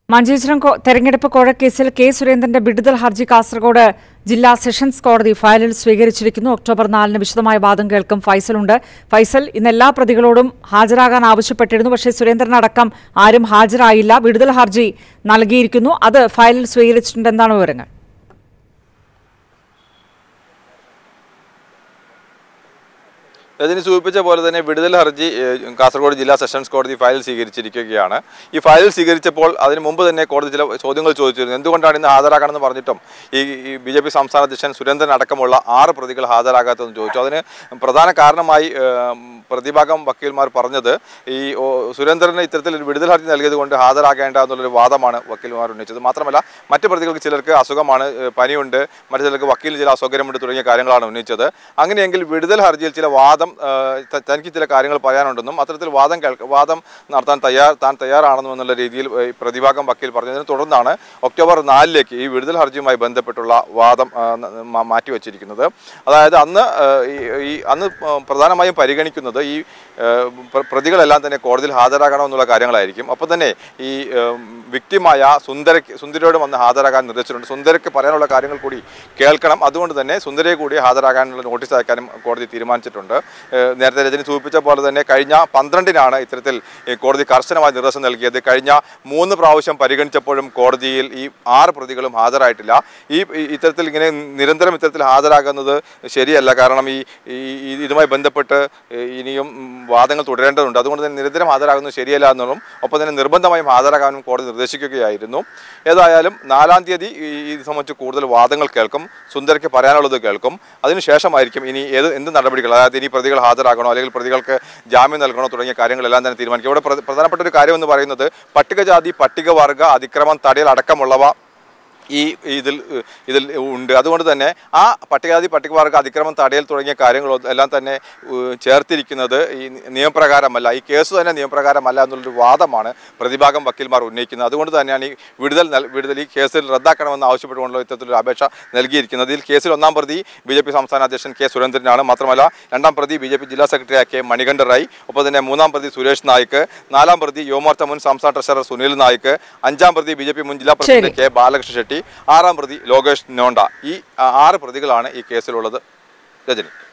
മഞ്ചേശ്വരം കോ- തെരഞ്ഞെടുപ്പ് കോഴക്കേസിൽ കെ സുരേന്ദ്രന്റെ വിടുതൽ ഹർജി കാസർഗോഡ് ജില്ലാ സെഷൻസ് കോടതി ഫയലിൽ സ്വീകരിച്ചിരിക്കുന്നു ഒക്ടോബർ നാലിന് വിശദമായ വാദം കേൾക്കും ഫൈസലുണ്ട് ഫൈസൽ ഇന്ന് എല്ലാ പ്രതികളോടും ഹാജരാകാൻ ആവശ്യപ്പെട്ടിരുന്നു പക്ഷേ സുരേന്ദ്രനടക്കം ആരും ഹാജരായില്ല വിടുതൽ ഹർജി നൽകിയിരിക്കുന്നു അത് ഫയലിൽ സ്വീകരിച്ചിട്ടുണ്ട് എന്താണ് വിവരങ്ങൾ രജനി സൂചിപ്പിച്ച പോലെ തന്നെ വിടുതൽ ഹർജി ഏഹ്, കാസർഗോഡ് ജില്ലാ സെഷൻസ് കോടതി ഫയൽ സ്വീകരിച്ചിരിക്കുകയാണ് ഈ ഫയൽ സ്വീകരിച്ചപ്പോൾ അതിന് മുമ്പ് തന്നെ കോടതി ചില ചോദ്യങ്ങൾ ചോദിച്ചിരുന്നു എന്തുകൊണ്ടാണ് ഇന്ന് ഹാജരാക്കണമെന്ന് പറഞ്ഞിട്ടും ഈ ബി ജെ പി സംസ്ഥാന അധ്യക്ഷൻ സുരേന്ദ്രൻ അടക്കമുള്ള ആറ് പ്രതികൾ ഹാജരാകാത്തതെന്ന് ചോദിച്ചു അതിന് പ്രധാന കാരണമായി ഏഹ്, പ്രതിഭാഗം വക്കീൽമാർ പറഞ്ഞത് ഈ ഓ, സുരേന്ദ്രന് ഇത്തരത്തിൽ ഒരു വിടുതൽ ഹർജി നൽകിയത് കൊണ്ട് ഹാജരാകേണ്ട എന്നുള്ളൊരു വാദമാണ് വക്കീൽമാർ ഉന്നയിച്ചത് മാത്രമല്ല മറ്റ് പ്രതികൾക്ക് ചിലർക്ക് അസുഖമാണ് ഏഹ്, പനിയുണ്ട് മറ്റു ചിലർക്ക് വക്കീലിന് ചില അസൗകര്യമുണ്ട് തുടങ്ങിയ കാര്യങ്ങളാണ് ഉന്നയിച്ചത് അങ്ങനെയെങ്കിൽ വിടുതൽ ഹർജിയിൽ ചില വാദം ഏഹ്, ത- തനിക്ക് ചില കാര്യങ്ങൾ പറയാനുണ്ടെന്നും അത്തരത്തിൽ വാദം കേൾക്ക വാദം നടത്താൻ തയ്യാർ താൻ തയ്യാറാണെന്നും എന്നുള്ള രീതിയിൽ ഏഹ്, പ്രതിഭാഗം വക്കീൽ പറഞ്ഞതിനെ തുടർന്നാണ് ഒക്ടോബർ നാലിലേക്ക് ഈ വിടുതൽ ഹർജിയുമായി ബന്ധപ്പെട്ടുള്ള വാദം ആ, ന- മാ- മാറ്റിവെച്ചിരിക്കുന്നത് അതായത് അന്ന് ഏഹ്, ഈ- ഈ അന്ന് പ- പ്രധാനമായും പരിഗണിക്കുന്നത് ഈ ഏഹ്, പ്ര- പ്രതികളെല്ലാം തന്നെ കോടതിയിൽ ഹാജരാകണമെന്നുള്ള കാര്യങ്ങളായിരിക്കും അപ്പോൾ തന്നെ ഈ ഏഹ്, വിക്ടിമായ സുന്ദരയ്ക്ക് സുന്ദരിയോട് വന്ന് ഹാജരാകാൻ നിർദ്ദേശിച്ചിട്ടുണ്ട് സുന്ദരയ്ക്ക് പറയാനുള്ള കാര്യങ്ങൾ കൂടി കേൾക്കണം അതുകൊണ്ട് തന്നെ സുന്ദരയെ കൂടി ഹാജരാകാനുള്ള നോട്ടീസ് അയക്കാനും കോടതി തീരുമാനിച്ചിട്ടുണ്ട് ഏഹ്, നേരത്തെ രജനി സൂചിപ്പിച്ച പോലെ തന്നെ കഴിഞ്ഞ പന്ത്രണ്ടിനാണ് ഇത്തരത്തിൽ ഈ കോടതി കർശനമായ നിർദ്ദേശം നൽകിയത് കഴിഞ്ഞ മൂന്ന് പ്രാവശ്യം പരിഗണിച്ചപ്പോഴും കോടതിയിൽ ഈ ആറ് പ്രതികളും ഹാജരായിട്ടില്ല ഈ ഈ- ഇത്തരത്തിൽ ഇങ്ങനെ നിരന്തരം ഇത്തരത്തിൽ ഹാജരാകുന്നത് ശരിയല്ല കാരണം ഈ ഈ- ഈ ഇതുമായി ബന്ധപ്പെട്ട് ഇനിയും ഉം, വാദങ്ങൾ തുടരേണ്ടതുണ്ട് അതുകൊണ്ട് തന്നെ നിരന്തരം ഹാജരാകുന്നത് ശരിയല്ല എന്നുള്ളതും ഒപ്പം തന്നെ നിർബന്ധമായും ഹാജരാകാനും കോടതി നിർദ്ദേശിക്കുകയായിരുന്നു ഏതായാലും നാലാം തീയതി ഈ ഇത് സംബന്ധിച്ച് കൂടുതൽ വാദങ്ങൾ കേൾക്കും സുന്ദരയ്ക്ക് പറയാനുള്ളത് കേൾക്കും അതിനുശേഷമായിരിക്കും ഇനി ഏത് എന്ത് നടപടികൾ അതായത് ഇനി പ്രതികൾ ഹാജരാകണോ അല്ലെങ്കിൽ പ്രതികൾക്ക് ജാമ്യം നൽകണോ തുടങ്ങിയ കാര്യങ്ങളെല്ലാം തന്നെ തീരുമാനിക്കും ഇവിടെ പ്ര- പ്രധാനപ്പെട്ട ഒരു കാര്യം എന്ന് പറയുന്നത് പട്ടികജാതി പട്ടികവർഗ അതിക്രമം തടയൽ അടക്കമുള്ളവ ഈ ഇതിൽ ഇതിൽ ഉണ്ട് അതുകൊണ്ട് തന്നെ ആ പട്ടികജാതി പട്ടികവർഗ അതിക്രമം തടയൽ തുടങ്ങിയ കാര്യങ്ങൾ എല്ലാം തന്നെ ഏഹ്, ചേർത്തിരിക്കുന്നത് ഈ നിയമപ്രകാരമല്ല ഈ കേസ് തന്നെ നിയമപ്രകാരമല്ല എന്നുള്ളൊരു വാദമാണ് പ്രതിഭാഗം വക്കീൽമാർ ഉന്നയിക്കുന്നത് അതുകൊണ്ട് തന്നെയാണ് ഈ വിടുതൽ നൽ- വിടുതൽ ഈ കേസിൽ റദ്ദാക്കണമെന്ന് ആവശ്യപ്പെട്ടുകൊണ്ടുള്ള ഇത്തരത്തിലൊരു അപേക്ഷ നൽകിയിരിക്കുന്നത് ഇതിൽ കേസിൽ ഒന്നാം പ്രതി ബി ജെ പി സംസ്ഥാന അധ്യക്ഷൻ കെ സുരേന്ദ്രനാണ് മാത്രമല്ല രണ്ടാം പ്രതി ബി ജെ പി ജില്ലാ സെക്രട്ടറി കെ മണികണ്ഠ റായ് ഒപ്പം തന്നെ മൂന്നാം പ്രതി സുരേഷ് നായിക്ക് നാലാം പ്രതി യുവമോർച്ച മുൻ സംസ്ഥാന ട്രഷറർ സുനിൽ നായിക്ക് അഞ്ചാം പ്രതി ബി ജെ പി മുൻ ജില്ലാ പ്രസിഡന്റ് കെ ബാലകൃഷ്ണ ഷെട്ടി ആറാം പ്രതി ലോകേഷ് നോണ്ട ഈ ആ, ആറ് പ്രതികളാണ് ഈ കേസിലുള്ളത് രജനി